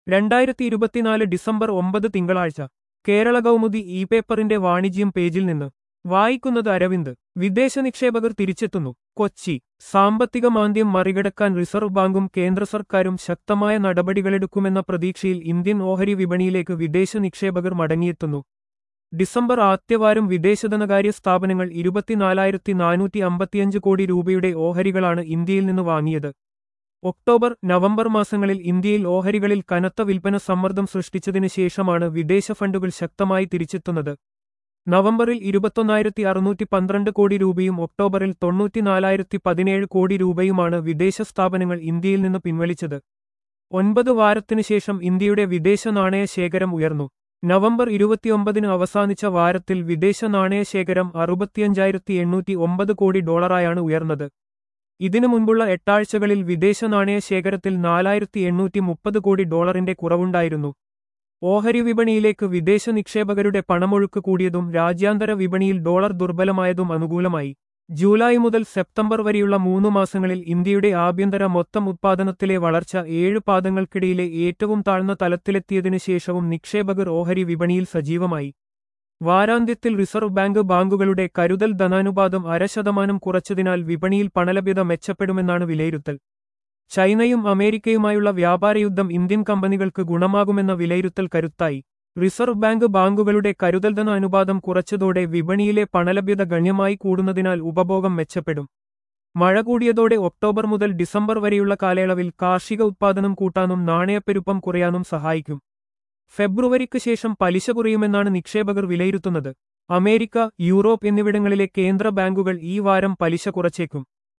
രണ്ടായിരത്തി ഇരുപത്തിനാല് ഡിസംബർ ഒമ്പത് തിങ്കളാഴ്ച കേരള കൗമുദി ഇ പേപ്പറിന്റെ വാണിജ്യം പേജിൽ നിന്ന് വായിക്കുന്നത് അരവിന്ദ് വിദേശ നിക്ഷേപകർ തിരിച്ചെത്തുന്നു കൊച്ചി സാമ്പത്തിക മാന്ദ്യം മറികടക്കാൻ റിസർവ് ബാങ്കും കേന്ദ്ര സർക്കാരും ശക്തമായ നടപടികളെടുക്കുമെന്ന പ്രതീക്ഷയിൽ ഇന്ത്യൻ ഓഹരി വിപണിയിലേക്ക് വിദേശ നിക്ഷേപകർ മടങ്ങിയെത്തുന്നു ഡിസംബർ ആദ്യവാരം വിദേശധനകാര്യ സ്ഥാപനങ്ങൾ ഇരുപത്തിനാലായിരത്തി നാനൂറ്റി അമ്പത്തിയഞ്ച് കോടി രൂപയുടെ ഓഹരികളാണ് ഇന്ത്യയിൽ നിന്ന് വാങ്ങിയത് ഒക്ടോബർ നവംബർ മാസങ്ങളിൽ ഇന്ത്യയിൽ ഓഹരികളിൽ കനത്ത വിൽപ്പന സമ്മർദ്ദം സൃഷ്ടിച്ചതിനു ശേഷമാണ് വിദേശ ഫണ്ടുകൾ ശക്തമായി തിരിച്ചെത്തുന്നത് നവംബറിൽ ഇരുപത്തൊന്നായിരത്തി അറുന്നൂറ്റി പന്ത്രണ്ട് കോടി രൂപയും ഒക്ടോബറിൽ തൊണ്ണൂറ്റിനാലായിരത്തി പതിനേഴ് കോടി രൂപയുമാണ് വിദേശ സ്ഥാപനങ്ങൾ ഇന്ത്യയിൽ നിന്ന് പിൻവലിച്ചത് ഒൻപത് വാരത്തിനു ശേഷം ഇന്ത്യയുടെ വിദേശ നാണയ ശേഖരം ഉയർന്നു നവംബർ ഇരുപത്തിയൊമ്പതിന് അവസാനിച്ച വാരത്തിൽ വിദേശ നാണയ ശേഖരം അറുപത്തിയഞ്ചായിരത്തി എണ്ണൂറ്റി ഒമ്പത് കോടി ഡോളറായാണ് ഉയർന്നത് ഇതിനു മുൻപുള്ള എട്ടാഴ്ചകളിൽ വിദേശ നാണയ ശേഖരത്തിൽ നാലായിരത്തി എണ്ണൂറ്റി മുപ്പത് കോടി ഡോളറിന്റെ കുറവുണ്ടായിരുന്നു ഓഹരി വിപണിയിലേക്ക് വിദേശ നിക്ഷേപകരുടെ പണമൊഴുക്ക് കൂടിയതും രാജ്യാന്തര വിപണിയിൽ ഡോളർ ദുർബലമായതും അനുകൂലമായി ജൂലൈ മുതൽ സെപ്റ്റംബർ വരെയുള്ള മൂന്ന് മാസങ്ങളിൽ ഇന്ത്യയുടെ ആഭ്യന്തര മൊത്തം ഉത്പാദനത്തിലെ വളർച്ച ഏഴ് പാദങ്ങൾക്കിടയിലെ ഏറ്റവും താഴ്ന്ന തലത്തിലെത്തിയതിനു ശേഷവും നിക്ഷേപകർ ഓഹരി വിപണിയിൽ സജീവമായി വാരാന്ത്യത്തിൽ റിസർവ് ബാങ്ക് ബാങ്കുകളുടെ കരുതൽ ധനാനുപാതം അര ശതമാനം കുറച്ചതിനാൽ വിപണിയിൽ പണലഭ്യത മെച്ചപ്പെടുമെന്നാണ് വിലയിരുത്തൽ ചൈനയും അമേരിക്കയുമായുള്ള വ്യാപാരയുദ്ധം ഇന്ത്യൻ കമ്പനികൾക്ക് ഗുണമാകുമെന്ന വിലയിരുത്തൽ കരുത്തായി റിസർവ് ബാങ്ക് ബാങ്കുകളുടെ കരുതൽ ധന അനുപാതം കുറച്ചതോടെ വിപണിയിലെ പണലഭ്യത ഗണ്യമായി കൂടുന്നതിനാൽ ഉപഭോഗം മെച്ചപ്പെടും മഴ കൂടിയതോടെ ഒക്ടോബർ മുതൽ ഡിസംബർ വരെയുള്ള കാലയളവിൽ കാർഷിക ഉത്പാദനം കൂട്ടാനും നാണയപ്പെരുപ്പം കുറയാനും സഹായിക്കും ഫെബ്രുവരിക്ക് ശേഷം പലിശ കുറയുമെന്നാണ് നിക്ഷേപകർ വിലയിരുത്തുന്നത് അമേരിക്ക യൂറോപ്പ് എന്നിവിടങ്ങളിലെ കേന്ദ്ര ബാങ്കുകൾ ഈ വാരം പലിശ കുറച്ചേക്കും